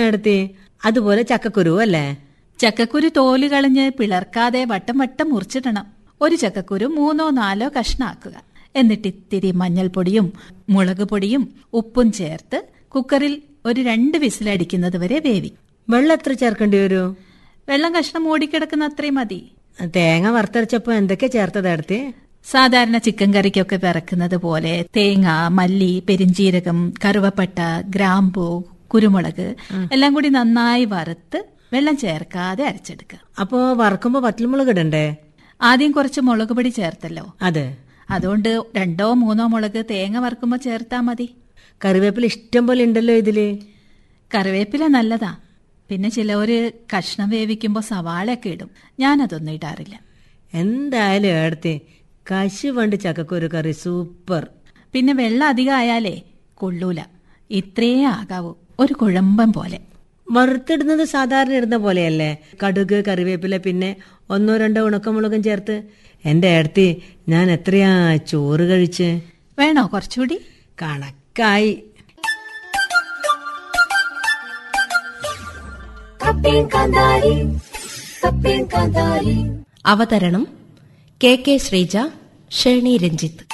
എടുത്തി അതുപോലെ ചക്കക്കുരു അല്ലേ ചക്കക്കുരു തോല് കളഞ്ഞ് പിളർക്കാതെ വട്ടം വട്ടം മുറിച്ചിടണം ഒരു ചക്കക്കുരു മൂന്നോ നാലോ കഷ്ണാക്കുക എന്നിട്ട് ഇത്തിരി മഞ്ഞൾപ്പൊടിയും മുളക് പൊടിയും ഉപ്പും ചേർത്ത് കുക്കറിൽ ഒരു രണ്ട് വിസിലടിക്കുന്നത് വരെ വേവി വെള്ളം എത്ര ചേർക്കേണ്ടി വരൂ വെള്ളം കഷ്ണം മൂടിക്കിടക്കുന്ന അത്രയും മതി തേങ്ങ വറുത്തരച്ചപ്പോ എന്തൊക്കെ ചേർത്തത് എടുത്തി സാധാരണ ചിക്കൻ കറിക്കൊക്കെ പിറക്കുന്നത് പോലെ തേങ്ങ മല്ലി പെരിഞ്ചീരകം കറുവപ്പട്ട ഗ്രാമ്പു കുരുമുളക് എല്ലാം കൂടി നന്നായി വറുത്ത് വെള്ളം ചേർക്കാതെ അരച്ചെടുക്കുക അപ്പോ വറക്കുമ്പോ വറ്റൽമുളക് ഇടണ്ടേ ആദ്യം കുറച്ച് മുളക് പൊടി ചേർത്തല്ലോ അതെ അതുകൊണ്ട് രണ്ടോ മൂന്നോ മുളക് തേങ്ങ വറുക്കുമ്പോൾ ചേർത്താ മതി കറിവേപ്പില ഇഷ്ടം പോലെ ഉണ്ടല്ലോ ഇതില് കറിവേപ്പില നല്ലതാ പിന്നെ ചിലവര് കഷ്ണം വേവിക്കുമ്പോൾ സവാളയൊക്കെ ഇടും ഞാനതൊന്നും ഇടാറില്ല എന്തായാലും എടുത്തി കശുവണ്ട് ചക്കക്കുരു കറി സൂപ്പർ പിന്നെ വെള്ളം അധികം ആയാലേ കൊള്ളൂല ഇത്രയേ ആകാവൂ ഒരു കുഴമ്പം പോലെ വറുത്തിടുന്നത് സാധാരണ ഇടുന്ന പോലെയല്ലേ കടുക് കറിവേപ്പില പിന്നെ ഒന്നോ രണ്ടോ ഉണക്കമുളകും ചേർത്ത് എന്റെ അടുത്തി ഞാൻ എത്രയാ ചോറ് കഴിച്ച് വേണോ കുറച്ചുകൂടി കണക്കായി അവതരണം കെ കെ ശ്രീജ ഷേണി രഞ്ജിത്ത്